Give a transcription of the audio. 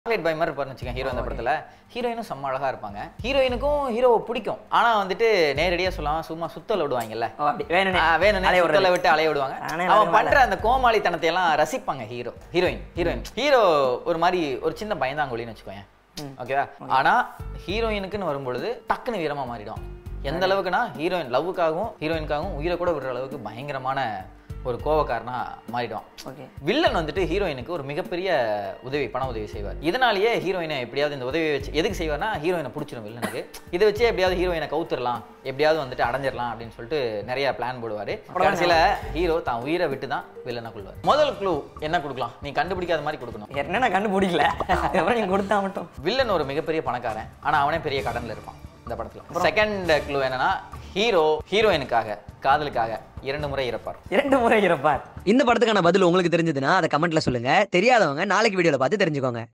Chocolate boy மாதிரி இருப்பாருன்னு வச்சுக்கோங்க ஹீரோ இந்த படத்துல ஹீரோயினும் செம்ம அழகா இருப்பாங்க ஹீரோயினுக்கும் ஹீரோவை பிடிக்கும் ஆனா வந்துட்டு நேரடியா சொல்லாம சும்மா சுத்தல விடுவாங்கல்ல ஓ, அப்படி வேணும்னே ஆ, வேணும்னே அலைய விடுறது. சுத்தல விட்டு அலைய விடுவாங்க நானே அவன் நம்ப பண்ற அந்த கோமாளித்தனத்தை எல்லாம் ரசிப்பாங்க ஹீரோ ஹீரோயின் ஹீரோயின் ஹீரோ ஒரு மாதிரி ஒரு சின்ன பயந்தாங்கொழின்னு வச்சுக்கோங்க ஓகேவா ஆனா ஹீரோயினுக்குன்னு வரும்பொழுது டக்குன்னு வீரமா மாறிடும் எந்த அளவுக்குன்னா ஹீரோயின் லவ்வுக்காகவும் ஹீரோயினுக்காகவும் உயிரை கூட விடுற அளவுக்கு பயங்கரமான ஒரு கோவக்காரனா மாறிடுவான் ஓகே வில்லன் வந்துட்டு ஹீரோயினுக்கு ஒரு மிகப்பெரிய உதவி பண உதவி செய்வார் இதனாலேயே ஹீரோயினை எப்படியாவது இந்த உதவியை வச்சு எதுக்கு செய்வார்னா ஹீரோயினை பிடிச்சிரும் வில்லனுக்கு இதை வச்சு எப்படியாவது ஹீரோயினை கவுத்துடலாம் எப்படியாவது வந்துட்டு அடைஞ்சிடலாம் அப்படின்னு சொல்லிட்டு நிறைய பிளான் போடுவாரு கடைசியில ஹீரோ தான் உயிரை விட்டு தான் வில்லனை கொள்வார் முதல் க்ளூ என்ன கொடுக்கலாம் நீ கண்டுபிடிக்காத மாதிரி கொடுக்கணும் என்ன நான் கண்டுபிடிக்கல அதுக்கப்புறம் நீங்க கொடுத்தா மட்டும் வில்லன் ஒரு மிகப்பெரிய பணக்காரன் ஆனா அவனே பெரிய கடன்ல இருப்பான் இந்த படத்துல செகண்ட் க்ளூ என்னன்னா ஹீரோ ஹீரோயினுக்காக காதலுக்காக இரண்டு முறை இறப்பார் இரண்டு முறை இருப்பார் இந்த படத்துக்கான பதில் உங்களுக்கு தெரிஞ்சதுன்னா அதை கமெண்ட்ல சொல்லுங்க தெரியாதவங்க நாளைக்கு வீடியோல பார்த்து தெரிஞ்சுக்கோங்க